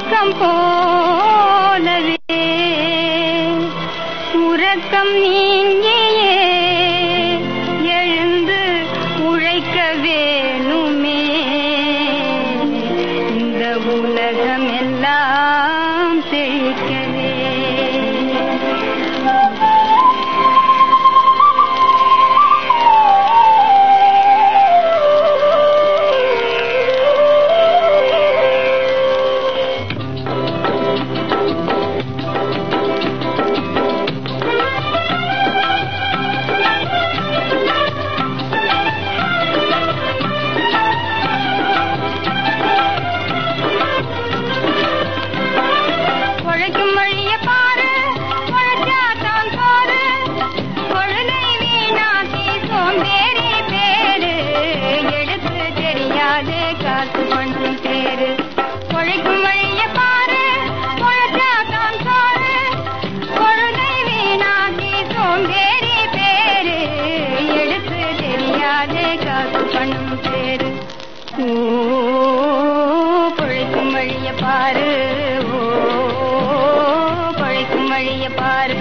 உறக்கம் போலவே உறக்கம் நீங்கியே எழுந்து உழைக்க வேணுமே இந்த உலகம் எல்லாம் செழிக்கவே உழைக்கும் வழிய பாரு உழைச்சாத்தான் பாரு பொழுதை வீணாக்கி சோம்பேறி பேரு எடுத்து தெரியாது காசு பண்ணும் பேரு உழைக்கும் வழிய பாரு உழைச்சாத்தான் பாரு பொழுதை வீணாக்கி சோம்பேறி பேரு எடுத்து தெரியாது காசு பண்ணும் பேரு ஓ பொழைக்கும் வழிய பாரு ஓ பொழைக்கும் வழிய பாரு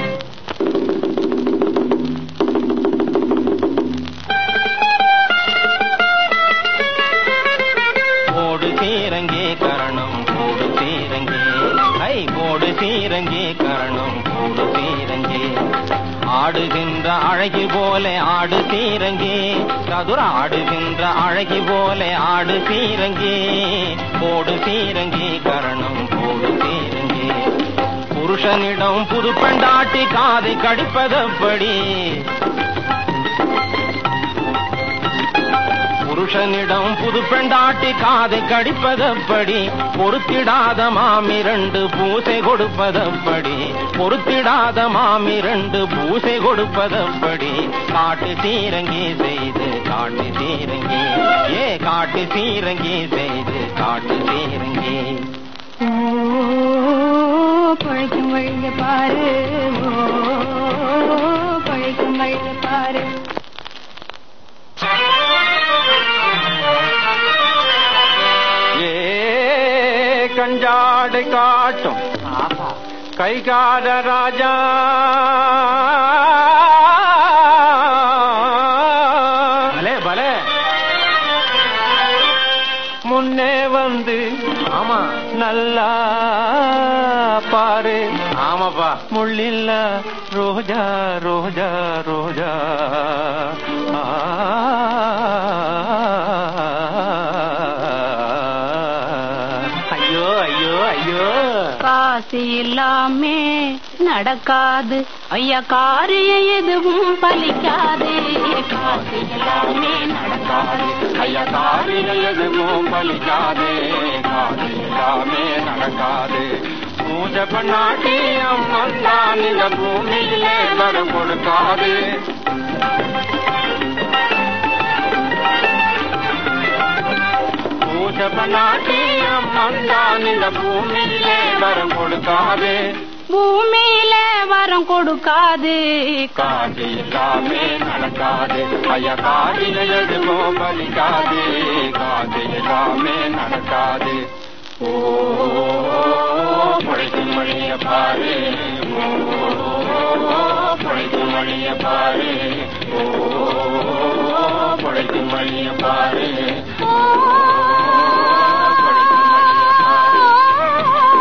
போடு சீரங்கே கரணம் போடு சீரங்கே ஐ போடு சீரங்கே கரணம் போடு சீரங்கே ஆடுகின்ற அழகி போல ஆடு சீரங்கே சதுர ஆடுகின்ற அழகி போல ஆடு சீரங்கே போடு சீரங்கே கரணம் போடு சீரங்கே புருஷனிடம் புது பெண்டாட்டி காதை கடிப்பதப்படி புருஷனிடம் புது பெண்டாட்டி காதை கடிப்பதப்படி பொறுத்திடாத மாமிரண்டு பூசை கொடுப்பதப்படி பொறுத்திடாத மாமிரண்டு பூசை கொடுப்பதப்படி காட்டு சீரங்கி செய்து காட்டு சீரங்கி ஏ காட்டு சீரங்கி செய்து காட்டு சீரங்கி ஓ பொழைக்கும் வழிய பாரு ஓ பொழைக்கும் வழிய பாரு ஏ கஞ்சாடு காட்டும் கைகார ராஜா பலே பலே முன்னே வந்து ஆமா நல்லா பாரு ஆமாப்பா முள்ளில்ல ரோஜா ரோஜா ரோஜா ஆ. ஐயோ ஐயோ ஐயோ காசு இல்லாமே நடக்காது ஐயா காரியம் எதுவும் பலிக்காது காசு இல்லாமே நடக்காது ஐயா காரியம் எதுவும் பலிக்காது காது எல்லாமே நடக்காது பூஜை பண்ணாட்டி அம்மன் தான் இந்த பூமியிலே வரம் கொடுக்காது பூஜை பண்ணாட்டி அம்மன் தான் இந்த பூமியிலே வரம் கொடுக்காது பூமியில வரம் கொடுக்காது காது எல்லாமே நடக்காது ஐயா காதில் எதுவும் பலிக்காது காது எல்லாமே நடக்காது ஓ பொழைக்கும் வழிய பாரு ஓ பொழைக்கும் வழிய பாரு ஓ பொழைக்கும் வழிய பாரு ஓ பொழைக்கும் வழிய பாரு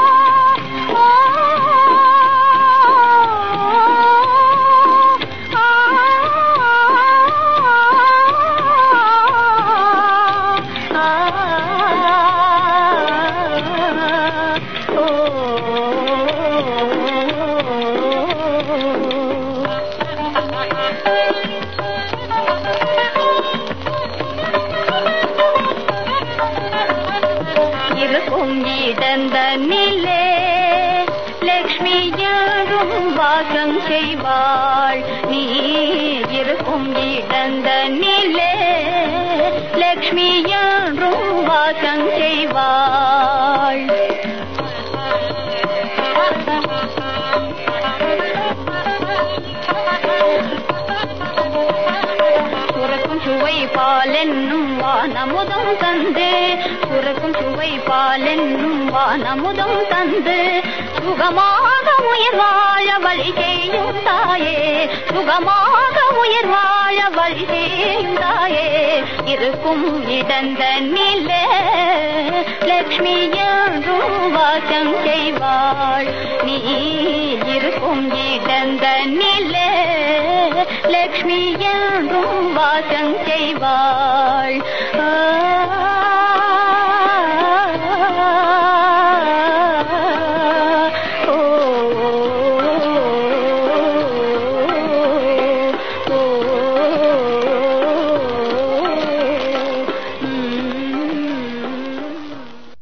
இருக்கும் இடந்த நிலே லக்ஷ்மி யாரும் வாசம் செய்வாள் நீ இருக்கும் இடந்த நிலே லக்ஷ்மி யாரும் வாசம் செய்வாள் சுரக்கும் சுவை பாலென்னும் வானமுதம் தந்து சுரக்கும் சுவை சுவை பாலென்னும் வானமுதம் தந்து சுகமாக உயிர் வாழ வழி செய்யும் தாயே சுகமாக உயிர் வாழ வழி செய்யும் தாயே இருக்கும் இடந்த நிலே லக்ஷ்மி என்றும் வாசம் செய்வாள் நீ இருக்கும் இடந்த நிலே லக்ஷ்மி என்றும் வாசம் செய்வாள்